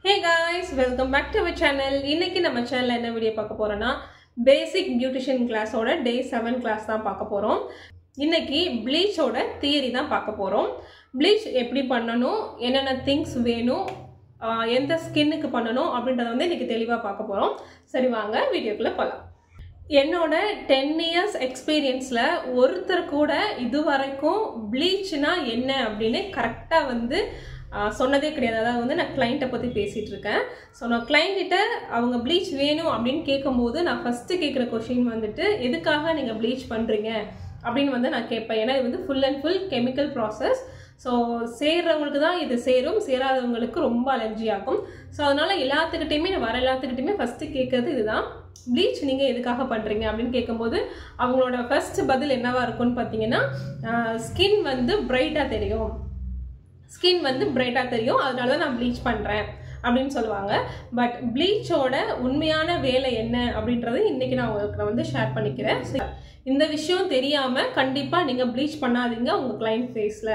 hey guys welcome back to our channel இன்னைக்கு நம்ம சேனல்ல என்ன வீடியோ பார்க்க போறோம்னா பேசிக் பியூட்டிஷியன் கிளாஸோட டே செவன் கிளாஸ் தான் பார்க்க போறோம் இன்னைக்கு ப்ளீச்சோட தியரி தான் பார்க்க போறோம் ப்ளீச் எப்படி பண்ணணும் என்னென்ன திங்ஸ் வேணும் ஆஹ் எந்த ஸ்கின்னுக்கு பண்ணணும் அப்படின்றத வந்து இன்னைக்கு தெளிவாக பார்க்க போறோம் சரி வாங்க வீடியோக்குள்ள போகலாம் என்னோட டென் இயர்ஸ் எக்ஸ்பீரியன்ஸில் ஒருத்தர் கூட இது வரைக்கும் ப்ளீச்னா என்ன அப்படின்னு கரெக்டாக வந்து ஆஹ், சொன்னதே கிடையாது அதாவது வந்து நான் கிளைண்ட்டை பற்றி பேசிகிட்டு இருக்கேன் ஸோ நான் கிளைண்ட்டிட்ட அவங்க ப்ளீச் வேணும் அப்படின்னு கேட்கும்போது நான் ஃபஸ்ட்டு கேட்குற கொஷின் வந்துட்டு எதுக்காக நீங்கள் ப்ளீச் பண்ணுறீங்க அப்படின்னு வந்து நான் கேட்பேன் ஏன்னா இது வந்து full and full chemical process so சேர்றவங்களுக்கு தான் இது சேரும் சேராதவங்களுக்கு ரொம்ப அலர்ஜி ஆகும் ஸோ அதனால எல்லாத்துக்கிட்டையுமே நான் வர எல்லாத்துக்கிட்டையுமே ஃபஸ்ட்டு கேட்கறது இதுதான் ப்ளீச் நீங்கள் எதுக்காக பண்ணுறீங்க அப்படின்னு கேட்கும்போது அவங்களோட ஃபர்ஸ்ட் பதில் என்னவா இருக்கும்னு பார்த்தீங்கன்னா ஸ்கின் வந்து பிரைட்டாக தெரியும் ஸ்கின் வந்து பிரைட்டாக தெரியும் அதனால தான் நான் ப்ளீச் பண்ணுறேன் அப்படின்னு சொல்லுவாங்க பட் ப்ளீச்சோட உண்மையான வேலை என்ன அப்படின்றது இன்னைக்கு நான் உங்களுக்கு நான் வந்து ஷேர் பண்ணிக்கிறேன் So, இந்த விஷயம் தெரியாமல் கண்டிப்பாக நீங்கள் ப்ளீச் பண்ணாதீங்க உங்கள் கிளைண்ட் ஃபேஸில்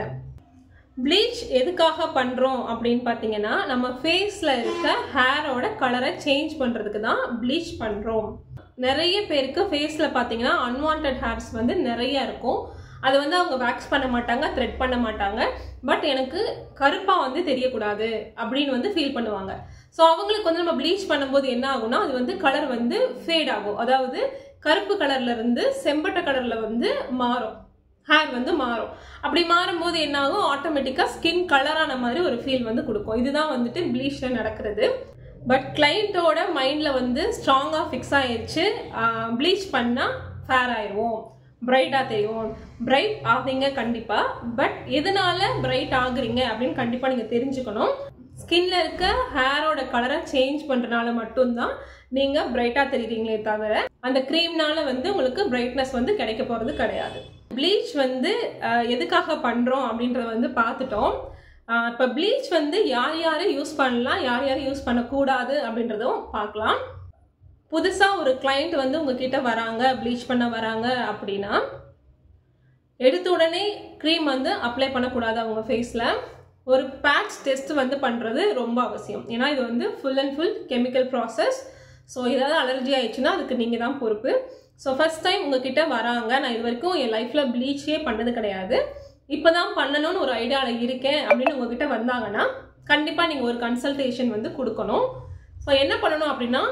ப்ளீச் எதுக்காக பண்ணுறோம் அப்படின்னு பார்த்தீங்கன்னா நம்ம ஃபேஸில் இருக்க ஹேரோட கலரை சேஞ்ச் பண்ணுறதுக்கு தான் ப்ளீச் பண்ணுறோம் நிறைய பேருக்கு ஃபேஸில் பார்த்தீங்கன்னா அன்வான்ட் ஹேர்ஸ் வந்து நிறைய இருக்கும் அது வந்து அவங்க வேக்ஸ் பண்ண மாட்டாங்க த்ரெட் பண்ண மாட்டாங்க பட் எனக்கு கருப்பாக வந்து தெரியக்கூடாது அப்படின்னு வந்து ஃபீல் பண்ணுவாங்க ஸோ அவங்களுக்கு வந்து நம்ம ப்ளீச் பண்ணும்போது என்ன ஆகும்னா அது வந்து கலர் வந்து ஃபேட் ஆகும் அதாவது கருப்பு கலர்ல இருந்து செம்பட்ட கலர்ல வந்து மாறும் ஹேர் வந்து மாறும் அப்படி மாறும்போது என்ன ஆகும் ஆட்டோமேட்டிக்காக ஸ்கின் கலரான மாதிரி ஒரு ஃபீல் வந்து கொடுக்கும் இதுதான் வந்துட்டு ப்ளீச்சில் நடக்கிறது பட் கிளைண்ட்டோட மைண்டில் வந்து ஸ்ட்ராங்காக ஃபிக்ஸ் ஆயிடுச்சு ப்ளீச் பண்ணால் ஃபேர் ஆயிடுவோம் பிரைட்டாக தெரியும் பிரைட் ஆகுறீங்க கண்டிப்பாக பட் எதனால பிரைட் ஆகுறீங்க அப்படின்னு கண்டிப்பாக நீங்கள் தெரிஞ்சுக்கணும் ஸ்கின்ல இருக்க ஹேரோட கலரை சேஞ்ச் பண்ணுறனால மட்டும்தான் நீங்கள் பிரைட்டாக தெரியுறீங்களே தவிர அந்த க்ரீம்னால வந்து உங்களுக்கு பிரைட்னஸ் வந்து கிடைக்க போகிறது கிடையாது ப்ளீச் வந்து அஹ், எதுக்காக பண்ணுறோம் அப்படின்றத வந்து பார்த்துட்டோம் இப்போ ப்ளீச் வந்து யார் யார் யூஸ் பண்ணலாம் யார் யார் யூஸ் பண்ணக்கூடாது அப்படின்றதும் பார்க்கலாம் புதுசாக ஒரு client வந்து உங்ககிட்ட வராங்க ப்ளீச் பண்ண வராங்க அப்படின்னா எடுத்த உடனே க்ரீம் வந்து அப்ளை பண்ணக்கூடாது அவங்க ஃபேஸில் ஒரு பேட்ச் டெஸ்ட் வந்து பண்ணுறது ரொம்ப அவசியம் ஏன்னா இது வந்து full and full chemical process so ஏதாவது அலர்ஜி ஆயிடுச்சுன்னா அதுக்கு நீங்கள் தான் பொறுப்பு ஸோ ஃபர்ஸ்ட் டைம் உங்ககிட்ட வராங்க நான் இது வரைக்கும் என் லைஃப்பில் ப்ளீச்சே பண்ணது கிடையாது இப்போ தான் பண்ணணும்னு ஒரு ஐடியாவில் இருக்கேன் அப்படின்னு உங்ககிட்ட வந்தாங்கன்னா கண்டிப்பாக நீங்கள் ஒரு கன்சல்டேஷன் வந்து கொடுக்கணும் ஸோ என்ன பண்ணணும் அப்படின்னா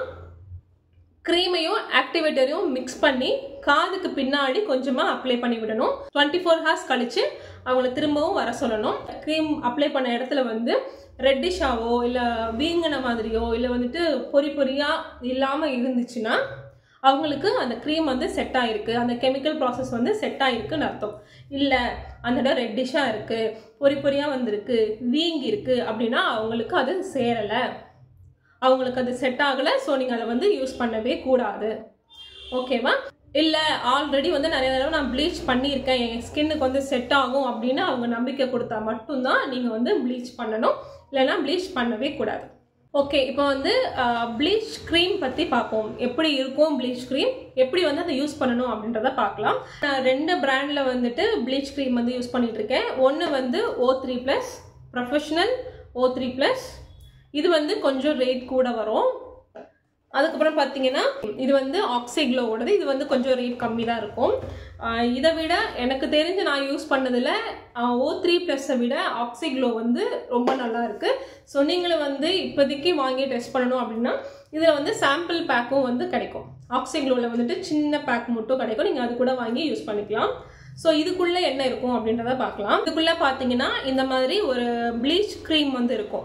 க்ரீமையும் ஆக்டிவேட்டரையும் மிக்ஸ் பண்ணி காதுக்கு பின்னாடி கொஞ்சமாக அப்ளை பண்ணி விடணும் டுவெண்ட்டி ஃபோர் ஹார்ஸ் கழிச்சு அவங்கள திரும்பவும் வர சொல்லணும் க்ரீம் அப்ளை பண்ண இடத்துல வந்து ரெட்டிஷாவோ இல்லை வீங்கின மாதிரியோ இல்லை வந்துட்டு பொறி பொறியாக இல்லாமல் இருந்துச்சுன்னா அவங்களுக்கு அந்த க்ரீம் வந்து செட் ஆயிருக்கு அந்த கெமிக்கல் ப்ராசஸ் வந்து செட் ஆயிருக்குன்னு அர்த்தம் இல்லை அந்த இடம் ரெட்டிஷாக இருக்குது பொறி பொறியாக வந்திருக்கு வீங்கி இருக்கு அப்படின்னா அவங்களுக்கு அது சேரலை அவங்களுக்கு அது செட் ஆகலை ஸோ நீங்கள் அதை வந்து யூஸ் பண்ணவே கூடாது ஓகேவா இல்லை ஆல்ரெடி வந்து நிறைய தடவை நான் ப்ளீச் பண்ணியிருக்கேன் என் ஸ்கின்னுக்கு வந்து செட் ஆகும் அப்படின்னு அவங்க நம்பிக்கை கொடுத்தா மட்டும்தான் நீங்கள் வந்து ப்ளீச் பண்ணணும் இல்லைன்னா ப்ளீச் பண்ணவே கூடாது ஓகே இப்போ வந்து ப்ளீச் க்ரீம் பற்றி பார்ப்போம் எப்படி இருக்கும் ப்ளீச் க்ரீம் எப்படி வந்து அதை யூஸ் பண்ணணும் அப்படின்றத பார்க்கலாம் நான் ரெண்டு பிராண்டில் வந்துட்டு ப்ளீச் க்ரீம் வந்து யூஸ் பண்ணிட்டு இருக்கேன் ஒன்று வந்து O three plus professional O three plus இது வந்து கொஞ்சம் ரேட் கூட வரும் அதுக்கப்புறம் பார்த்தீங்கன்னா இது வந்து ஆக்சிக்ளோவோடது இது வந்து கொஞ்சம் ரேட் கம்மி தான் இருக்கும் ஆஹ் இதை விட எனக்கு தெரிஞ்சு நான் யூஸ் பண்ணதில் ஓ த்ரீ ப்ளஸை விட ஆக்சிக்ளோ வந்து ரொம்ப நல்லா இருக்கு ஸோ நீங்களும் வந்து இப்போதைக்கு வாங்கி டெஸ்ட் பண்ணணும் அப்படின்னா இதில் வந்து சாம்பிள் பேக்கும் வந்து கிடைக்கும் ஆக்சிக்ளோவில் வந்துட்டு சின்ன பேக் மட்டும் கிடைக்கும் நீங்கள் அது கூட வாங்கி யூஸ் பண்ணிக்கலாம் ஸோ இதுக்குள்ளே என்ன இருக்கும் அப்படின்றத பார்க்கலாம் இதுக்குள்ளே பார்த்தீங்கன்னா இந்த மாதிரி ஒரு ப்ளீச் க்ரீம் வந்து இருக்கும்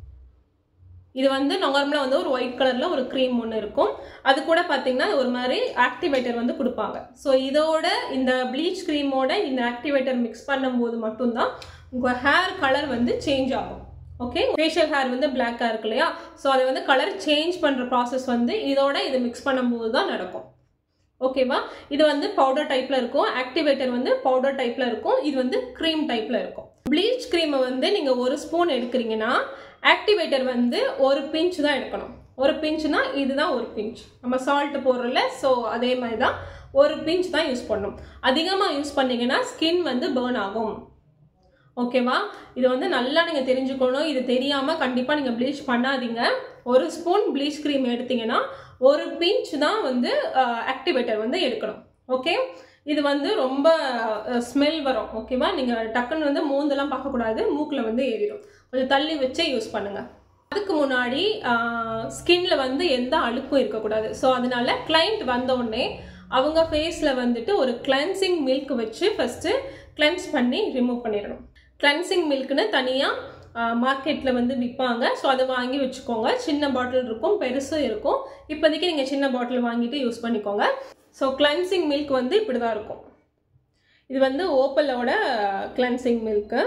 இது வந்து நார்மலாக வந்து ஒரு ஒயிட் கலரில் ஒரு க்ரீம் ஒன்று இருக்கும் அது கூட பார்த்தீங்கன்னா ஒரு மாதிரி ஆக்டிவேட்டர் வந்து கொடுப்பாங்க ஸோ இதோட இந்த ப்ளீச் க்ரீமோட இந்த ஆக்டிவேட்டர் மிக்ஸ் பண்ணும்போது மட்டும்தான் உங்கள் ஹேர் கலர் வந்து சேஞ்ச் ஆகும் ஓகே ஃபேஷியல் ஹேர் வந்து பிளாக்காக இருக்கு இல்லையா ஸோ அதை வந்து கலர் சேஞ்ச் பண்ணுற ப்ராசஸ் வந்து இதோட இது மிக்ஸ் பண்ணும்போது தான் நடக்கும் ஓகேவா இது வந்து பவுடர் டைப்ல இருக்கும் ஆக்டிவேட்டர் வந்து பவுடர் டைப்ல இருக்கும் இது வந்து க்ரீம் டைப்ல இருக்கும் ப்ளீச் க்ரீமை வந்து நீங்க ஒரு ஸ்பூன் எடுக்கிறீங்கன்னா ஆக்டிவேட்டர் வந்து ஒரு பிஞ்ச் தான் எடுக்கணும் ஒரு பிஞ்ச்னா இதுதான் ஒரு பிஞ்ச் நம்ம சால்ட் போடுறோம்ல ஸோ அதே மாதிரி தான் ஒரு பிஞ்ச் தான் யூஸ் பண்ணணும் அதிகமாக யூஸ் பண்ணீங்கன்னா ஸ்கின் வந்து பேர்ன் ஆகும் ஓகேவா இது வந்து நல்லா நீங்கள் தெரிஞ்சுக்கணும் இது தெரியாமல் கண்டிப்பாக நீங்கள் ப்ளீச் பண்ணாதீங்க ஒரு ஸ்பூன் ப்ளீச் க்ரீம் எடுத்தீங்கன்னா ஒரு பிஞ்ச் தான் வந்து ஆக்டிவேட்டர் வந்து எடுக்கணும் ஓகே இது வந்து ரொம்ப ஸ்மெல் வரும் ஓகேவா நீங்கள் டக்குன்னு வந்து மூந்தெல்லாம் பார்க்கக்கூடாது மூக்கில் வந்து ஏறிடும் கொஞ்சம் தள்ளி வச்சே யூஸ் பண்ணுங்கள் அதுக்கு முன்னாடி ஸ்கின்ல வந்து எந்த அழுக்கும் இருக்கக்கூடாது ஸோ அதனால கிளைண்ட் வந்த உடனே அவங்க ஃபேஸில் வந்துட்டு ஒரு கிளென்சிங் மில்க் வச்சு ஃபஸ்ட்டு கிளென்ஸ் பண்ணி ரிமூவ் பண்ணிடணும் கிளென்சிங் மில்க்னு தனியாக மார்க்கெட்டில் வந்து விற்பாங்க ஸோ அதை வாங்கி வச்சுக்கோங்க சின்ன பாட்டில் இருக்கும் பெருசும் இருக்கும் இப்போதைக்கு நீங்கள் சின்ன பாட்டில் வாங்கிட்டு யூஸ் பண்ணிக்கோங்க ஸோ கிளென்சிங் மில்க் வந்து இப்படி தான் இருக்கும் இது வந்து ஓப்பலோட கிளென்சிங் மில்க்கு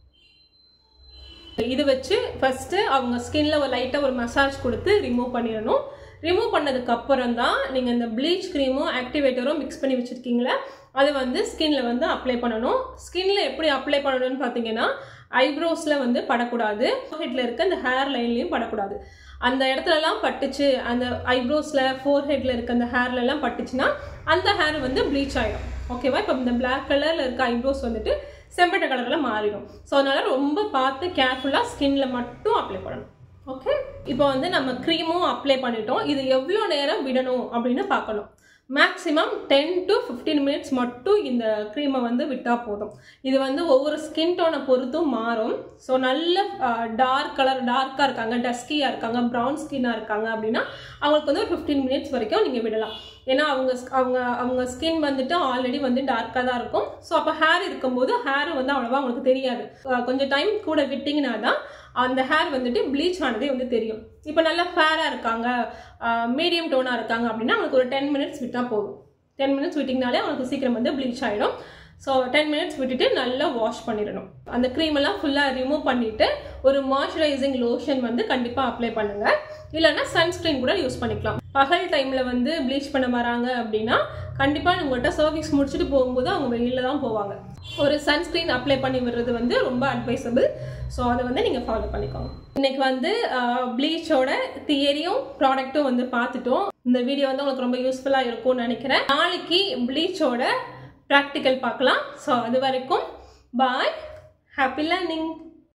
இது வச்சு ஃபஸ்ட்டு அவங்க ஸ்கின்ல ஒரு லைட்டாக ஒரு மசாஜ் கொடுத்து ரிமூவ் பண்ணிடணும் ரிமூவ் பண்ணதுக்கு அப்புறம் தான் நீங்கள் இந்த ப்ளீச் க்ரீமும் ஆக்டிவேட்டரும் மிக்ஸ் பண்ணி வச்சுருக்கீங்களா அதை வந்து ஸ்கின்ல வந்து அப்ளை பண்ணணும் ஸ்கின்ல எப்படி அப்ளை பண்ணணும்னு பார்த்தீங்கன்னா ஐப்ரோஸில் வந்து படக்கூடாது ஹெட்டில் இருக்க இந்த ஹேர் லைன்லேயும் படக்கூடாது அந்த இடத்துலலாம் பட்டுச்சு அந்த ஐப்ரோஸில் ஃபோர் ஹெட்டில் இருக்க அந்த ஹேர்லலாம் பட்டுச்சுன்னா அந்த ஹேர் வந்து ப்ளீச் ஆகிடும் ஓகேவா இப்போ இந்த பிளாக் கலரில் இருக்க ஐப்ரோஸ் வந்துட்டு செம்பட்ட கலரில் மாறிடும் ஸோ அதனால் ரொம்ப பார்த்து கேர்ஃபுல்லாக ஸ்கின்ல மட்டும் அப்ளை பண்ணணும் ஓகே இப்போ வந்து நம்ம க்ரீமும் அப்ளை பண்ணிட்டோம் இது எவ்வளோ நேரம் விடணும் அப்படின்னு பார்க்கணும் maximum ten to fifteen minutes மட்டும் இந்த க்ரீமை வந்து விட்டால் போதும் இது வந்து ஒவ்வொரு ஸ்கின் டோனை பொறுத்தும் மாறும் ஸோ நல்ல டார்க் கலர் டார்க்காக இருக்காங்க டஸ்கியாக இருக்காங்க ப்ரௌன் ஸ்கின்னாக இருக்காங்க அப்படின்னா அவங்களுக்கு வந்து ஒரு ஃபிஃப்டீன் மினிட்ஸ் வரைக்கும் நீங்கள் விடலாம் ஏன்னா அவங்க அவங்க அவங்க ஸ்கின் வந்துட்டு ஆல்ரெடி வந்து டார்க்காக தான் இருக்கும் ஸோ அப்போ ஹேர் இருக்கும்போது ஹேர் வந்து அவ்வளோவா அவங்களுக்கு தெரியாது கொஞ்சம் டைம் கூட விட்டிங்கன்னா தான் அந்த ஹேர் வந்துட்டு ப்ளீச் ஆனதே வந்து தெரியும் இப்போ நல்லா ஃபேராக இருக்காங்க மீடியம் டோனாக இருக்காங்க அப்படின்னா அவங்களுக்கு ஒரு டென் மினிட்ஸ் விட்டால் போதும் டென் மினிட்ஸ் விட்டிங்கனாலே அவங்களுக்கு சீக்கிரம் வந்து ப்ளீச் ஆகிடும் ஸோ டென் மினிட்ஸ் விட்டுட்டு நல்லா வாஷ் பண்ணிடணும் அந்த க்ரீம் எல்லாம் ஃபுல்லாக ரிமூவ் பண்ணிவிட்டு ஒரு மாய்ஸ்சரைசிங் லோஷன் வந்து கண்டிப்பாக அப்ளை பண்ணுங்கள் இல்லைன்னா சன்ஸ்க்ரீன் கூட யூஸ் பண்ணிக்கலாம் பகல் டைமில் வந்து ப்ளீச் பண்ண வராங்க அப்படின்னா கண்டிப்பாக உங்கள்கிட்ட சர்வீஸ் முடிச்சுட்டு போகும்போது அவங்க வெளியில் தான் போவாங்க ஒரு சன்ஸ்க்ரீன் அப்ளை பண்ணி விடுறது வந்து ரொம்ப அட்வைசபிள் ஸோ அதை வந்து நீங்கள் ஃபாலோ பண்ணிக்கோங்க இன்னைக்கு வந்து ப்ளீச்சோட தியரியும் ப்ராடக்ட்டும் வந்து பார்த்துட்டோம் இந்த வீடியோ வந்து உங்களுக்கு ரொம்ப யூஸ்ஃபுல்லாக இருக்கும்னு நினைக்கிறேன் நாளைக்கு ப்ளீச்சோட ப்ராக்டிக்கல் பார்க்கலாம் ஸோ அது வரைக்கும் பாய் ஹாப்பி லேர்னிங்